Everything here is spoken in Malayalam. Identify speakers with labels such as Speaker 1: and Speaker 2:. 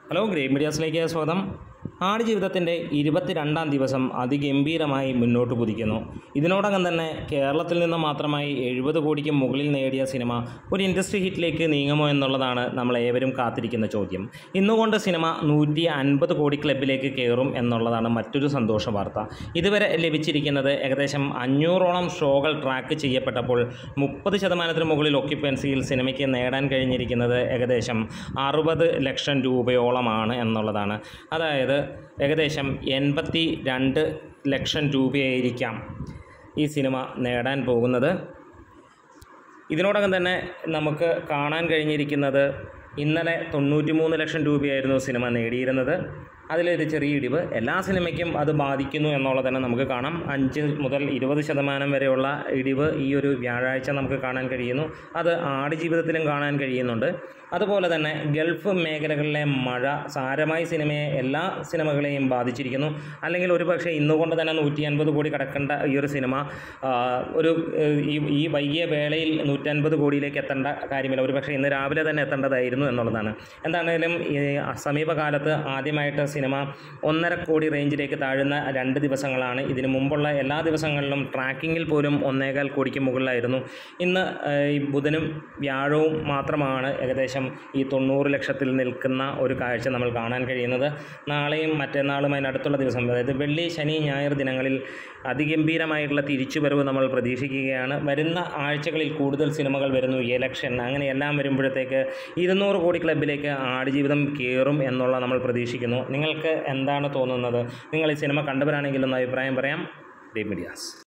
Speaker 1: ഹലോ ഗ്രേറ്റ് മീഡിയാസിലേക്ക് സ്വാഗതം ആടുജീവിതത്തിൻ്റെ ഇരുപത്തിരണ്ടാം ദിവസം അതിഗംഭീരമായി മുന്നോട്ട് കുതിക്കുന്നു ഇതിനോടകം തന്നെ കേരളത്തിൽ നിന്ന് മാത്രമായി എഴുപത് കോടിക്ക് മുകളിൽ നേടിയ സിനിമ ഒരു ഇൻഡസ്ട്രി ഹിറ്റിലേക്ക് നീങ്ങുമോ എന്നുള്ളതാണ് നമ്മൾ ഏവരും കാത്തിരിക്കുന്ന ചോദ്യം ഇന്നുകൊണ്ട് സിനിമ നൂറ്റി അൻപത് കോടി ക്ലബിലേക്ക് കയറും എന്നുള്ളതാണ് മറ്റൊരു സന്തോഷ വാർത്ത ഇതുവരെ ലഭിച്ചിരിക്കുന്നത് ഏകദേശം അഞ്ഞൂറോളം ഷോകൾ ട്രാക്ക് ചെയ്യപ്പെട്ടപ്പോൾ മുപ്പത് ശതമാനത്തിന് മുകളിൽ ഒക്യുപ്പൻസിയിൽ സിനിമയ്ക്ക് നേടാൻ കഴിഞ്ഞിരിക്കുന്നത് ഏകദേശം അറുപത് ലക്ഷം രൂപയോളമാണ് എന്നുള്ളതാണ് അതായത് ഏകദേശം എൺപത്തി രണ്ട് ലക്ഷം രൂപയായിരിക്കാം ഈ സിനിമ നേടാൻ പോകുന്നത് ഇതിനോടകം തന്നെ നമുക്ക് കാണാൻ കഴിഞ്ഞിരിക്കുന്നത് ഇന്നലെ തൊണ്ണൂറ്റി മൂന്ന് ലക്ഷം രൂപയായിരുന്നു സിനിമ നേടിയിരുന്നത് അതിലൊരു ചെറിയ ഇടിവ് എല്ലാ സിനിമയ്ക്കും അത് ബാധിക്കുന്നു എന്നുള്ളത് തന്നെ നമുക്ക് കാണാം അഞ്ച് മുതൽ ഇരുപത് ശതമാനം വരെയുള്ള ഇടിവ് ഈ ഒരു വ്യാഴാഴ്ച നമുക്ക് കാണാൻ കഴിയുന്നു അത് ആടുജീവിതത്തിലും കാണാൻ കഴിയുന്നുണ്ട് അതുപോലെ തന്നെ ഗൾഫ് മേഖലകളിലെ മഴ സാരമായി സിനിമയെ എല്ലാ സിനിമകളെയും ബാധിച്ചിരിക്കുന്നു അല്ലെങ്കിൽ ഒരു പക്ഷേ ഇന്നുകൊണ്ട് തന്നെ നൂറ്റി അൻപത് കോടി കടക്കേണ്ട ഈ ഒരു സിനിമ ആ, ഒരു ഏഹ്, ഈ ഈ വൈകിയ വേളയിൽ നൂറ്റൻപത് കോടിയിലേക്ക് എത്തേണ്ട കാര്യമില്ല ഒരു പക്ഷേ ഇന്ന് രാവിലെ തന്നെ എത്തേണ്ടതായിരുന്നു എന്നുള്ളതാണ് എന്താണെങ്കിലും ഈ സമീപകാലത്ത് ആദ്യമായിട്ട് സിനിമ ഒന്നര കോടി റേഞ്ചിലേക്ക് താഴുന്ന രണ്ട് ദിവസങ്ങളാണ് ഇതിനു മുമ്പുള്ള എല്ലാ ദിവസങ്ങളിലും ട്രാക്കിങ്ങിൽ പോലും ഒന്നേകാൽ കോടിക്ക് മുകളിലായിരുന്നു ഇന്ന് ഏഹ്, ഈ ബുധനും വ്യാഴവും മാത്രമാണ് ഏകദേശം ഈ തൊണ്ണൂറ് ലക്ഷത്തിൽ നിൽക്കുന്ന ഒരു കാഴ്ച നമ്മൾ കാണാൻ കഴിയുന്നത് നാളെയും മറ്റന്നാളും അതിനടുത്തുള്ള ദിവസം അതായത് വെള്ളി ശനി ഞായർ ദിനങ്ങളിൽ അതിഗംഭീരമായിട്ടുള്ള തിരിച്ചുവരവ് നമ്മൾ പ്രതീക്ഷിക്കുകയാണ് വരുന്ന ആഴ്ചകളിൽ കൂടുതൽ സിനിമകൾ വരുന്നു ഇലക്ഷൻ അങ്ങനെ എല്ലാം വരുമ്പോഴത്തേക്ക് ഇരുന്നൂറ് കോടി ക്ലബിലേക്ക് ആടുജീവിതം കയറും എന്നുള്ള നമ്മൾ പ്രതീക്ഷിക്കുന്നു നിങ്ങൾക്ക് എന്താണ് തോന്നുന്നത് നിങ്ങൾ ഈ സിനിമ കണ്ടവരാണെങ്കിൽ ഒന്ന് അഭിപ്രായം പറയാം ഡേ മീഡിയാസ്